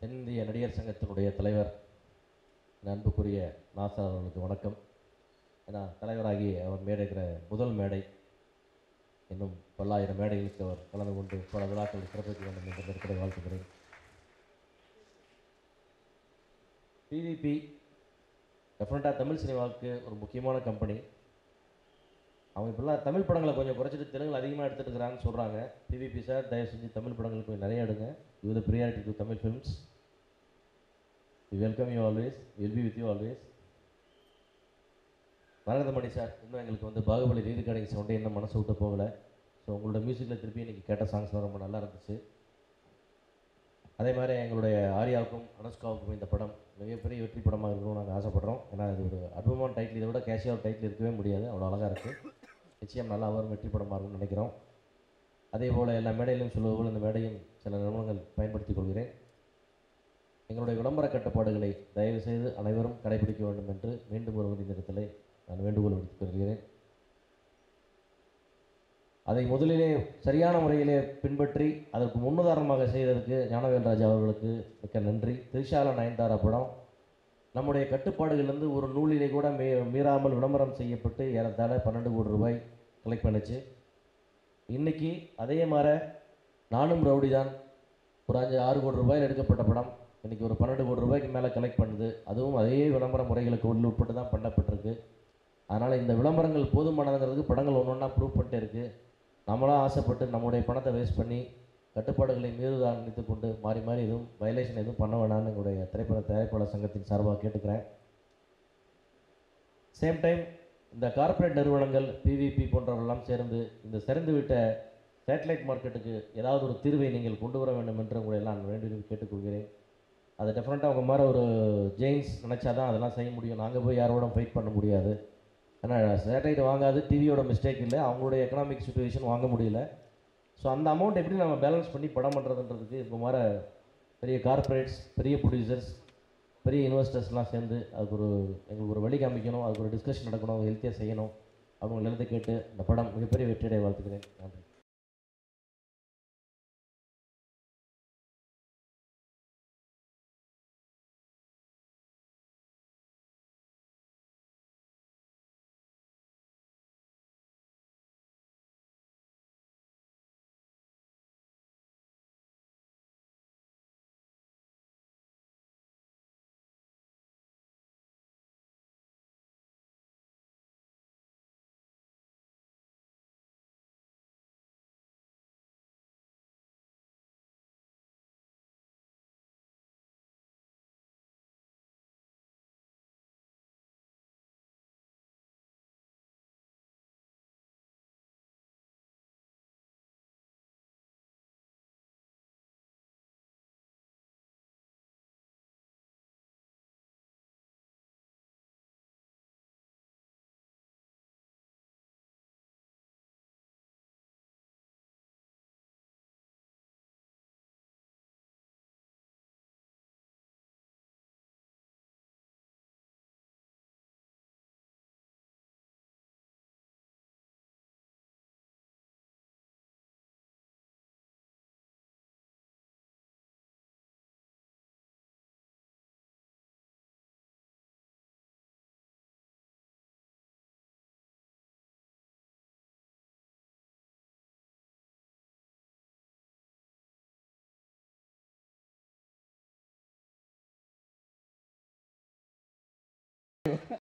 தென்னிந்திய நடிகர் சங்கத்தினுடைய தலைவர் என் அன்புக்குரிய நாசர் அவர்களுக்கு வணக்கம் ஏன்னா தலைவராகி அவர் மேடைக்கிற முதல் மேடை இன்னும் பல்லாயிரம் மேடைகளுக்கு அவர் கலந்து கொண்டு பல விழாக்களை சிறப்பிக்க வேண்டும் என்று இருக்கிற வாழ்த்துக்கிறேன் பிவிபி டெஃபினட்டாக தமிழ் சினிமாவுக்கு ஒரு முக்கியமான கம்பெனி அவங்க இப்போல்லாம் தமிழ் படங்களை கொஞ்சம் குறைச்சிட்டு தெலுங்குல அதிகமாக எடுத்துட்டு இருக்கிறாங்கன்னு சொல்கிறாங்க பிவிபி சார் தயவு செஞ்சு தமிழ் படங்களுக்கு கொஞ்சம் நிறைய எடுங்க இது priority to Tamil films we welcome you always will be with you always Maragathamani sir இன்னும் எங்களுக்கு வந்து பாகுபலி ரீதி கடைக்கு சவுண்டே இன்னும் மனசு விட்டு போகலை ஸோ உங்களோட மியூசிக்கில் திருப்பி இன்றைக்கி கேட்ட சாங்ஸ்லாம் ரொம்ப நல்லா இருந்துச்சு அதே மாதிரி எங்களுடைய ஆர்யாவுக்கும் அனுஷ்காவுக்கும் இந்த படம் மிகப்பெரிய வெற்றி படமாக இருக்கணும்னு நாங்கள் ஆசைப்படுறோம் ஏன்னா இது ஒரு அற்புதமான டைட்டில் இதை விட கேஷியாக டைட்டில் இருக்கவே முடியாது அவ்வளோ அழகாக இருக்குது நிச்சயம் நல்லா வரும் வெற்றி படமாக இருக்கும்னு நினைக்கிறோம் அதே போல் எல்லா மேடையிலும் சொல்லுவது போல் இந்த மேடையும் சில நிறுவனங்கள் பயன்படுத்திக் கொள்கிறேன் எங்களுடைய விளம்பர கட்டுப்பாடுகளை தயவு செய்து அனைவரும் கடைபிடிக்க வேண்டும் என்று மீண்டும் ஒரு இந்த இடத்திலே நான் வேண்டுகோள் விடுத்துக் கொள்கிறேன் அதை முதலிலே சரியான முறையிலே பின்பற்றி அதற்கு முன்னுதாரணமாக செய்ததற்கு ஞானவேல் ராஜா அவர்களுக்கு மிக்க நன்றி திரிஷால நயன்தாரா படம் நம்முடைய கட்டுப்பாடுகளிலிருந்து ஒரு நூலிலே கூட மீ மீறாமல் விளம்பரம் செய்யப்பட்டு ஏறத்தாழ பன்னெண்டு கோடி ரூபாய் கலெக்ட் பண்ணுச்சு இன்னைக்கு அதே மாதிரி நானும் ரவுடி தான் ஒரு அஞ்சு ஆறு கோடி ரூபாயில் எடுக்கப்பட்ட படம் இன்னைக்கு ஒரு பன்னெண்டு கோடி ரூபாய்க்கு மேலே கலெக்ட் பண்ணுது அதுவும் அதே விளம்பர முறைகளுக்கு உள்ள உட்பட்டு தான் பண்ணப்பட்டிருக்கு அதனால் இந்த விளம்பரங்கள் போதுமானதுங்கிறதுக்கு படங்கள் ஒன்று ஒன்றா ப்ரூவ் பண்ணிட்டே இருக்குது நம்மளாம் ஆசைப்பட்டு நம்முடைய பணத்தை வேஸ்ட் பண்ணி கட்டுப்பாடுகளை மீறுதான் நினைத்து கொண்டு மாறி மாறி எதுவும் வயலேஷன் எதுவும் பண்ண வேணாம்னு எங்களுடைய திரைப்பட தயாரிப்பாளர் சங்கத்தின் சார்பாக கேட்டுக்கிறேன் சேம் டைம் இந்த கார்ப்பரேட் நிறுவனங்கள் பிவிபி போன்றவர்களெல்லாம் சேர்ந்து இந்த சிறந்துவிட்ட சேட்டலைட் மார்க்கெட்டுக்கு ஏதாவது ஒரு தீர்வை நீங்கள் கொண்டு வர வேண்டும் என்று உங்களை எல்லாம் நான் வேண்டி கேட்டுக்கொள்கிறேன் அது டெஃபினட்டாக அவங்க மாதிரி ஒரு ஜெயின்ஸ் நினச்சாதான் அதெல்லாம் செய்ய முடியும் நாங்கள் போய் யாரோட ஃபைட் பண்ண முடியாது ஏன்னா சேட்டலைட் வாங்காது டிவியோட மிஸ்டேக் இல்லை அவங்களுடைய எக்கனாமிக் சுச்சுவேஷன் வாங்க முடியல ஸோ அந்த அமௌண்ட் எப்படி நம்ம பேலன்ஸ் பண்ணி படம் பண்ணுறதுன்றதுக்கு இப்போ மாதிரி பெரிய கார்ப்பரேட்ஸ் பெரிய ப்ரொடியூசர்ஸ் பெரிய இன்வெஸ்டர்ஸ்லாம் சேர்ந்து அதுக்கு ஒரு எங்களுக்கு ஒரு வழி காமிக்கணும் அதுக்கு ஒரு டிஸ்கஷன் நடக்கணும் ஹெல்த்தியாக செய்யணும் அவங்க எழுத கேட்டு இந்த படம் மிகப்பெரிய வெற்றியடைய வாழ்த்துக்கிறேன் நன்றி